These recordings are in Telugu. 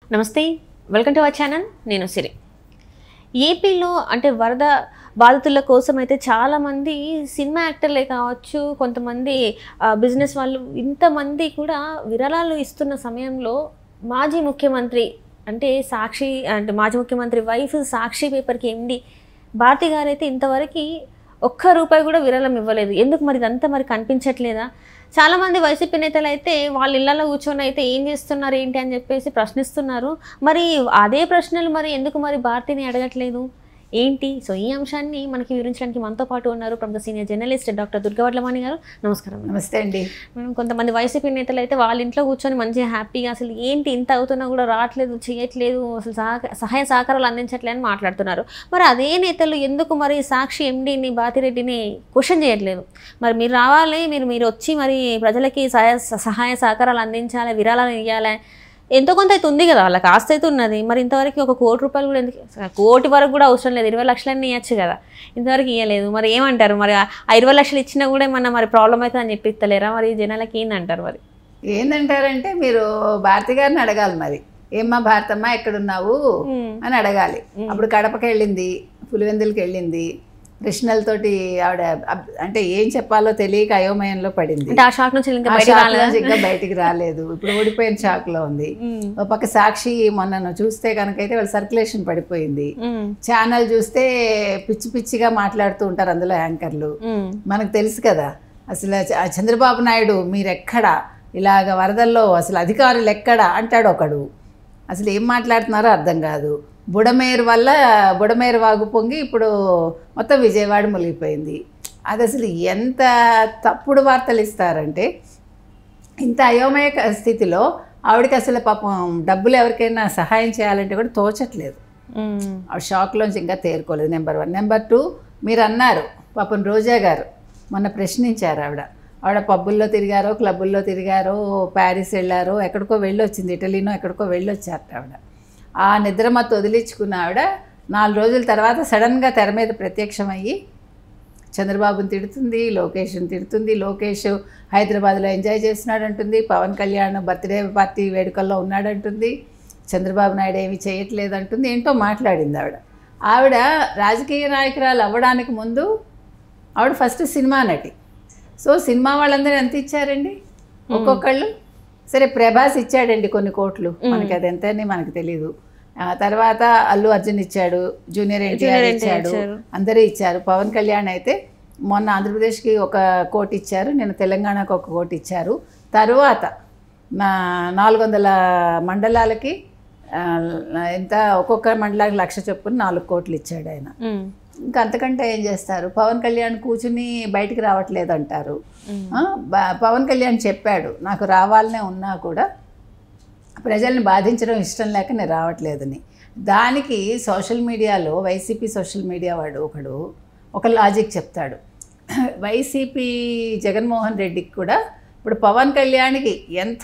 నమస్తే వెల్కమ్ టు అవర్ ఛానల్ నేను సిరి ఏపీలో అంటే వరద బాధితుల కోసం అయితే చాలామంది సినిమా యాక్టర్లే కావచ్చు కొంతమంది బిజినెస్ వాళ్ళు ఇంతమంది కూడా విరాళాలు ఇస్తున్న సమయంలో మాజీ ముఖ్యమంత్రి అంటే సాక్షి అంటే మాజీ ముఖ్యమంత్రి వైఫ్ సాక్షి పేపర్కి ఎండి భారతి గారు అయితే ఇంతవరకు ఒక్క రూపాయి కూడా విరాళం ఇవ్వలేదు ఎందుకు మరి ఇదంతా మరి కనిపించట్లేదా చాలామంది వైసీపీ నేతలు అయితే వాళ్ళ ఇళ్లలో కూర్చొని అయితే ఏం చేస్తున్నారు ఏంటి అని చెప్పేసి ప్రశ్నిస్తున్నారు మరి అదే ప్రశ్నలు మరి ఎందుకు మరి భారతిని అడగట్లేదు ఏంటి సో ఈ అంశాన్ని మనకి వివరించడానికి మనతో పాటు ఉన్నారు ప్రముఖ సీనియర్ జర్నలిస్ట్ డాక్టర్ దుర్గవడ్లమణి గారు నమస్కారం నమస్తే అండి మేడం కొంతమంది వైసీపీ నేతలు అయితే వాళ్ళ ఇంట్లో కూర్చొని మంచిగా హ్యాపీగా అసలు ఏంటి ఇంత అవుతున్నా కూడా రావట్లేదు చేయట్లేదు అసలు సహక సహాయ సహకారాలు అందించట్లేదు అని మాట్లాడుతున్నారు మరి అదే నేతలు ఎందుకు మరి సాక్షి ఎండీని బాతిరెడ్డిని క్వశ్చన్ చేయట్లేదు మరి మీరు రావాలి మీరు మీరు వచ్చి మరి ప్రజలకి సహాయ సహాయ సహకారాలు అందించాలి విరాళాలు ఇవ్వాలి ఎంతో కొంత అయితే ఉంది కదా వాళ్ళకి ఆస్తి అయితే ఉన్నది మరి ఇంతవరకు ఒక కోటి రూపాయలు కూడా ఎందుకు కోటి వరకు కూడా అవసరం లేదు ఇరవై లక్షలన్నీ ఇవ్వచ్చు కదా ఇంతవరకు ఇవ్వలేదు మరి ఏమంటారు మరి ఆ ఇరవై లక్షలు ఇచ్చినా కూడా ఏమన్నా మరి ప్రాబ్లం అవుతుంది అని చెప్పి ఇస్తలేరా మరి జనాలకి ఏందంటారు మరి ఏందంటారంటే మీరు భారతి గారిని అడగాలి మరి ఏమ్మా భారతమ్మ ఎక్కడున్నావు అని అడగాలి అప్పుడు కడపకి వెళ్ళింది పులివెందులకి వెళ్ళింది కృష్ణలతోటి ఆవిడ అబ్- అంటే ఏం చెప్పాలో తెలియక అయోమయంలో పడింది అంటే ఆ షాక్ నుంచి ఇంకా ఆ బయట షాక్ నుంచి ఇంకా బయటికి రాలేదు ఇప్పుడు ఓడిపోయిన షాక్ లో ఉంది ఉమ్, ఒక పక్క సాక్షి మొన్న నువ్వు చూస్తే కనుకైతే వాళ్ళ సర్క్యులేషన్ పడిపోయింది ఉమ్, ఛానల్ చూస్తే పిచ్చి పిచ్చిగా మాట్లాడుతూ ఉంటారు అందులో యాంకర్లు ఉమ్, మనకు తెలుసు కదా అసలు చ- చంద్రబాబు నాయుడు మీరెక్కడ ఇలాగ వరదల్లో అసలు అధికారులు ఎక్కడ అంటాడు ఒకడు అసలు ఏం మాట్లాడుతున్నారో అర్థం కాదు బుడమేరు వల్ల బుడమేరు వాగు పొంగి ఇప్పుడు మొత్తం విజయవాడ మునిగిపోయింది అది అసలు ఎంత తప్పుడు వార్తలు ఇస్తారంటే ఇంత అయోమయ క- స్థితిలో ఆవిడకి అసలు పాపం డబ్బులు ఎవరికైనా సహాయం చేయాలంటే కూడా తోచట్లేదు ఉమ్, ఆ షాక్లోంచి ఇంకా తేరుకోలేదు నెంబర్ వన్ నెంబర్ టూ మీరు అన్నారు పాపం రోజా గారు మొన్న ప్రశ్నించారు ఆవిడ ఆవిడ పబ్బుల్లో తిరిగారో క్లబ్బుల్లో తిరిగారో ప్యారిస్ వెళ్ళారో ఎక్కడికో వెళ్ళొచ్చింది ఇటలీనో ఎక్కడికో వెళ్ళొచ్చారట ఆవిడ ఆ నిద్రమత్తు వదిలించుకున్న ఆవిడ నాలుగు రోజుల తర్వాత సడన్గా తెర మీద ప్రత్యక్షమయ్యి చంద్రబాబుని తిడుతుంది లోకేష్ని తిడుతుంది లోకేష్ హైదరాబాద్లో ఎంజాయ్ చేస్తున్నాడంటుంది పవన్ కళ్యాణ్ బర్త్డే పార్టీ వేడుకల్లో ఉన్నాడంటుంది చంద్రబాబు నాయుడు ఏమీ చేయట్లేదంటుంది ఏంటో మాట్లాడింది ఆవిడ ఆవిడ రాజకీయ నాయకురాలు అవ్వడానికి ముందు ఆవిడ ఫస్ట్ సినిమా నటి సో సినిమా వాళ్ళందరూ ఎంత ఇచ్చారండి ఒక్కొక్కళ్ళు సరే ప్రభాస్ ఇచ్చాడండి కొన్ని కోట్లు మనకి అది ఎంతని మనకు తెలియదు ఆ తర్వాత అల్లు అర్జున్ ఇచ్చాడు జూనియర్ ఎన్టీఆర్ Junior NTR ఇచ్చాడు ఇచ్చారు. అందరూ ఇచ్చారు పవన్ కళ్యాణ్ అయితే మొన్న ఆంధ్రప్రదేశ్కి ఒక కోటి ఇచ్చారు నేను తెలంగాణకు ఒక కోటి ఇచ్చారు తరువాత నా నాలుగు వందల మండలాలకి ఆ, ఎంత ఒక్కొక్క మండలానికి లక్ష చొప్పున నాలుగు కోట్లు ఇచ్చాడు ఆయన ఉమ్, ఇంకా అంతకంటే ఏం చేస్తారు పవన్ కళ్యాణ్ కూర్చుని బయటికి రావట్లేదు అంటారు ఉమ్, ఆ, బ- పవన్ కళ్యాణ్ చెప్పాడు నాకు రావాలనే ఉన్నా కూడా ప్రజల్ని బాధించడం ఇష్టం లేక నేను రావట్లేదని దానికి సోషల్ మీడియాలో వైసీపీ సోషల్ మీడియా వాడు ఒకడు ఒక లాజిక్ చెప్తాడు వైసీపీ జగన్మోహన్ రెడ్డికి కూడా ఇప్పుడు పవన్ కళ్యాణ్కి ఎంత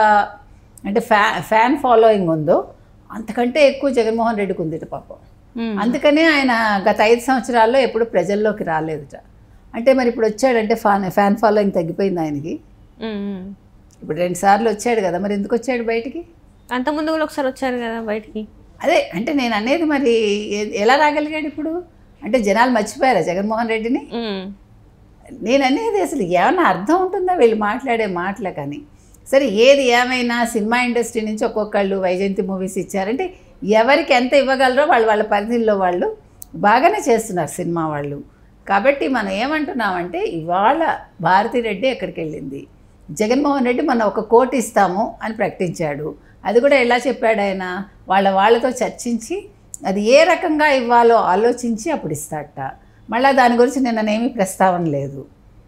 అంటే ఫ్యా ఫ్యాన్ ఫాలోయింగ్ ఉందో అంతకంటే ఎక్కువ జగన్మోహన్ రెడ్డికి ఉంది పాపం ఉమ్, అందుకనే ఆయన గత ఐదు సంవత్సరాల్లో ఎప్పుడు ప్రజల్లోకి రాలేదుట అంటే మరి ఇప్పుడు వచ్చాడంటే ఫ్యాన్ ఫ్యాన్ ఫాలోయింగ్ తగ్గిపోయింది ఆయనకి ఉమ్, ఉమ్. ఇప్పుడు రెండు సార్లు వచ్చాడు కదా మరి ఎందుకు వచ్చాడు బయటికి అంతకుముందు కూడా ఒకసారి వచ్చారు కదా బయటికి అదే అంటే నేను అనేది మరి ఎ- ఎలా రాగలిగాడు ఇప్పుడు అంటే జనాలు మర్చిపోయారా జగన్మోహన్ రెడ్డిని ఉమ్, నేను అనేది అసలు ఏమన్నా అర్థం ఉంటుందా వీళ్ళు మాట్లాడే మాటలు కానీ సరే ఏది ఏమైనా సినిమా ఇండస్ట్రీ నుంచి ఒక్కొక్కళ్ళు వైజయంతి మూవీస్ ఇచ్చారంటే ఎవరికి ఎంత ఇవ్వగలరో వాళ్ళు వాళ్ళ పరిధిలో వాళ్ళు బాగానే చేస్తున్నారు సినిమా వాళ్ళు కాబట్టి మనం ఏమంటున్నామంటే ఇవాళ భారతిరెడ్డి ఎక్కడికి వెళ్ళింది జగన్మోహన్ రెడ్డి మన ఒక కోటి ఇస్తాము అని ప్రకటించాడు అది కూడా ఎలా చెప్పాడు ఆయన వాళ్ళ వాళ్ళతో చర్చించి అది ఏ రకంగా ఇవ్వాలో ఆలోచించి అప్పుడు ఇస్తాడట మళ్ళీ దాని గురించి నిన్ననేమీ ప్రస్తావన లేదు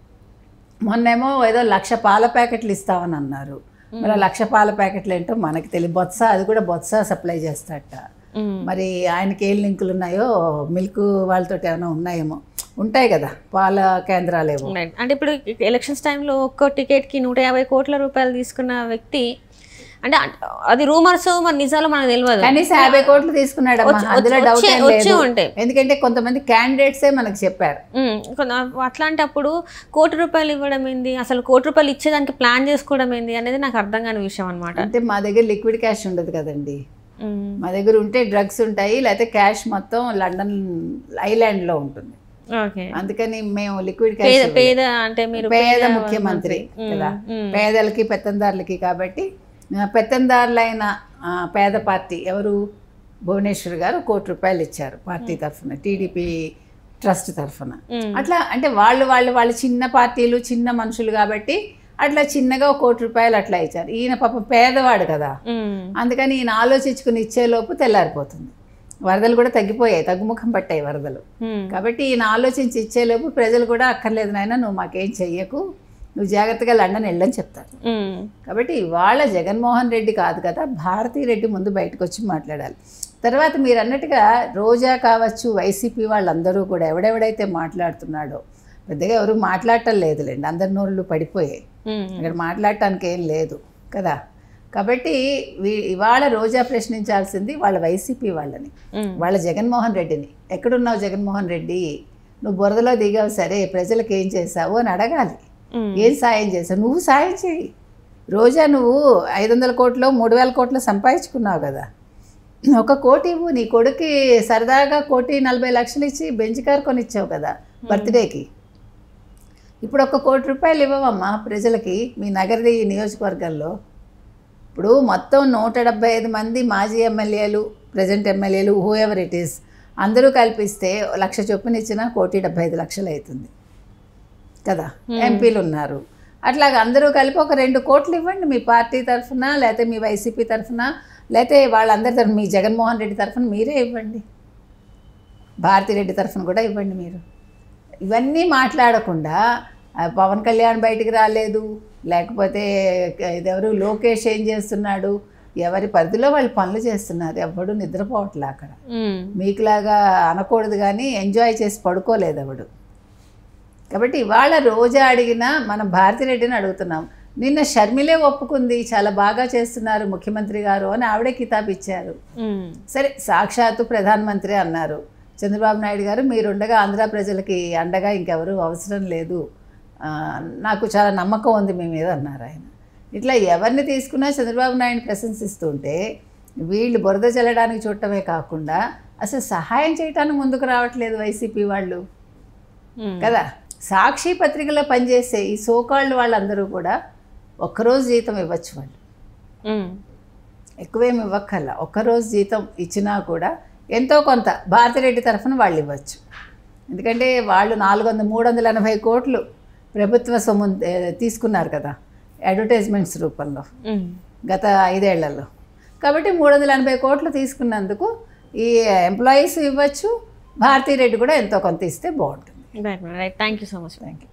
మొన్నేమో ఏదో లక్ష పాల ప్యాకెట్లు ఇస్తామని అన్నారు మరి ఆ లక్ష పాల ప్యాకెట్లు ఏంటో మనకి తెలియదు బొత్స అది కూడా బొత్స సప్లై చేస్తాడట ఉమ్, మరి ఆయనకి ఏం లింకులు ఉన్నాయో మిల్క్ వాళ్ళతో ఏమైనా ఉన్నాయేమో ఉంటాయి కదా పాల కేంద్రాలేమో రైట్. అంటే ఇప్పుడు ఎలక్షన్స్ టైంలో ఒక్కో టికెట్కి నూట యాభై కోట్ల రూపాయలు తీసుకున్న వ్యక్తి అంటే అ- అది రూమర్స్ మరి నిజాలు మనకు తెలియదు కనీసం యాభై కోట్లు తీసుకున్నాడమ్మా వచ్చి- అందులో వచ్చి- డౌట్ ఏం వచ్చి లేదు ఉంటాయి. ఎందుకంటే కొంతమంది క్యాండిడేట్సే మనకు చెప్పారు ఉమ్, కొన- అట్లాంటప్పుడు కోటి రూపాయలు ఇవ్వడం ఏంది అసలు కోటి రూపాయలు ఇచ్చేదానికి ప్లాన్ చేసుకోవడం ఏంది అనేది నాకు అర్థం కాని విషయం అనమాట అంటే మా దగ్గర లిక్విడ్ క్యాష్ ఉండదు కదండి మ్మ్. మా దగ్గర ఉంటే డ్రగ్స్ ఉంటాయి లేకపోతే క్యాష్ మొత్తం లండన్ ఐలాండ్లో ఉంటుంది ఓకే అందుకని మేము లిక్విడ్ పేద క్యాష్ పేద అంటే మీరు పేద ముఖ్యమంత్రి మ్మ్. కదా మ్మ్. పేదలకి పెత్తందారులకి కాబట్టి ఆ, పెత్తందారులైన ఆ, పేద పార్టీ ఎవరు భువనేశ్వర్ గారు కోటి రూపాయలు ఇచ్చారు పార్టీ తరఫున టీడీపీ ట్రస్ట్ తరఫున మ్మ్. అట్లా అంటే వాళ్ళు వాళ్ళు వాళ్ళు చిన్న పార్టీలు చిన్న మనుషులు కాబట్టి అట్లా చిన్నగా ఒక కోటి రూపాయలు అట్లా ఇచ్చారు ఈయన పాపం పేదవాడు కదా మ్మ్. అందుకని ఈయన ఆలోచించుకుని ఇచ్చేలోపు తెల్లారిపోతుంది వరదలు కూడా తగ్గిపోయాయి తగ్గుముఖం పట్టాయి వరదలు మ్మ్. కాబట్టి ఈయన ఆలోచించి ఇచ్చేలోపు ప్రజలు కూడా అక్కర్లేదు నాయన నువ్వు మాకేం చెయ్యకు నువ్వు జాగ్రత్తగా లండన్ వెళ్ళని చెప్తారు మ్మ్. కాబట్టి ఇవాళ జగన్మోహన్ రెడ్డి కాదు కదా భారతీ రెడ్డి ముందు బయటకు వచ్చి మాట్లాడాలి తర్వాత మీరు అన్నట్టుగా రోజా కావచ్చు వైసీపీ వాళ్ళందరూ కూడా ఎవడెవడైతే మాట్లాడుతున్నాడో పెద్దగా ఎవరు మాట్లాడటం లేదులేండి అందరి నోళ్ళు పడిపోయాయి మ్మ్. ఇక్కడ మాట్లాడటానికి ఏం లేదు కదా కాబట్టి వీ- ఇవాళ రోజా ప్రశ్నించాల్సింది వాళ్ళ వైసీపీ వాళ్ళని మ్మ్. వాళ్ళ జగన్మోహన్ రెడ్డిని ఎక్కడున్నావు జగన్మోహన్ రెడ్డి నువ్వు బురదలో దిగావు సరే ప్రజలకు ఏం చేశావు అని అడగాలి మ్మ్. ఏం సాయం చేశావు నువ్వు సాయం చేయి రోజా నువ్వు ఐదు వందల కోట్లు మూడు వేల కోట్లు సంపాదించుకున్నావు కదా ఒక కోటి ఇవ్వు నీ కొడుక్కి సరదాగా కోటి నలభై లక్షలు ఇచ్చి బెంచ్ కార్ కొనిచ్చావు కదా బర్త్డేకి ఇప్పుడు ఒక కోటి రూపాయలు ఇవ్వవమ్మా ప్రజలకి మీ నగరి నియోజకవర్గంలో ఇప్పుడు మొత్తం నూట డెబ్బై ఐదు మంది మాజీ ఎమ్మెల్యేలు ప్రజెంట్ ఎమ్మెల్యేలు హూ ఎవర్ ఇట్ ఈస్ అందరూ కల్పిస్తే లక్ష చొప్పున ఇచ్చినా కోటి డెబ్బై ఐదు లక్షలు అవుతుంది కదా ఎంపీలు ఉన్నారు అట్లాగా అందరూ కలిపి ఒక రెండు కోట్లు ఇవ్వండి మీ పార్టీ తరఫున లేకపోతే మీ వైసీపీ తరఫున లేకపోతే వాళ్ళందరి తరఫున మీ జగన్మోహన్ రెడ్డి తరఫున మీరే ఇవ్వండి భారతిరెడ్డి తరఫున కూడా ఇవ్వండి మీరు ఇవన్నీ మాట్లాడకుండా ఆ, పవన్ కళ్యాణ్ బయటికి రాలేదు లేకపోతే ఇదెవరు లోకేష్ ఏం చేస్తున్నాడు ఎవరి పరిధిలో వాళ్ళు పనులు చేస్తున్నారు ఎవడు నిద్రపోవట్లే అక్కడ మ్మ్. మీకులాగా అనకూడదు కానీ ఎంజాయ్ చేసి పడుకోలేదు ఎవడు కాబట్టి ఇవాళ రోజా అడిగినా మనం భారతిరెడ్డిని అడుగుతున్నాం నిన్న షర్మిలే ఒప్పుకుంది చాలా బాగా చేస్తున్నారు ముఖ్యమంత్రి గారు అని ఆవిడే కితాబ్ ఇచ్చారు మ్మ్. సరే సాక్షాత్తు ప్రధానమంత్రి అన్నారు చంద్రబాబు నాయుడు గారు మీరుండగా ఆంధ్ర ప్రజలకి అండగా ఇంకెవరు అవసరం లేదు ఆ, నాకు చాలా నమ్మకం ఉంది మీ మీద అన్నారు ఆయన ఇట్లా ఎవరిని తీసుకున్నా చంద్రబాబు నాయుడు ప్రశంసిస్తుంటే వీళ్ళు బురద చల్లడానికి చూడటమే కాకుండా అసలు సహాయం చేయటానికి ముందుకు రావట్లేదు వైసీపీ వాళ్ళు మ్మ్. కదా సాక్షి పత్రికలో పనిచేసే ఈ సోకాళ్ళు వాళ్ళందరూ కూడా ఒక్కరోజు జీతం ఇవ్వచ్చు వాళ్ళు మ్మ్. ఎక్కువేమి ఇవ్వక్కర్లా ఒక్కరోజు జీతం ఇచ్చినా కూడా ఎంతో కొంత భారతిరెడ్డి తరఫున వాళ్ళు ఇవ్వచ్చు ఎందుకంటే వాళ్ళు నాలుగు వందల మూడు వందల ఎనభై కోట్లు ప్రభుత్వ సొమ్ము ఏ, తీసుకున్నారు కదా అడ్వర్టైజ్మెంట్స్ రూపంలో మ్మ్. గత ఐదేళ్లలో కాబట్టి మూడు వందల ఎనభై కోట్లు తీసుకున్నందుకు ఈ ఎంప్లాయీస్ ఇవ్వచ్చు భారతీరెడ్డి కూడా ఎంతో కొంత ఇస్తే బాగుంటుంది right right thank you so much thank you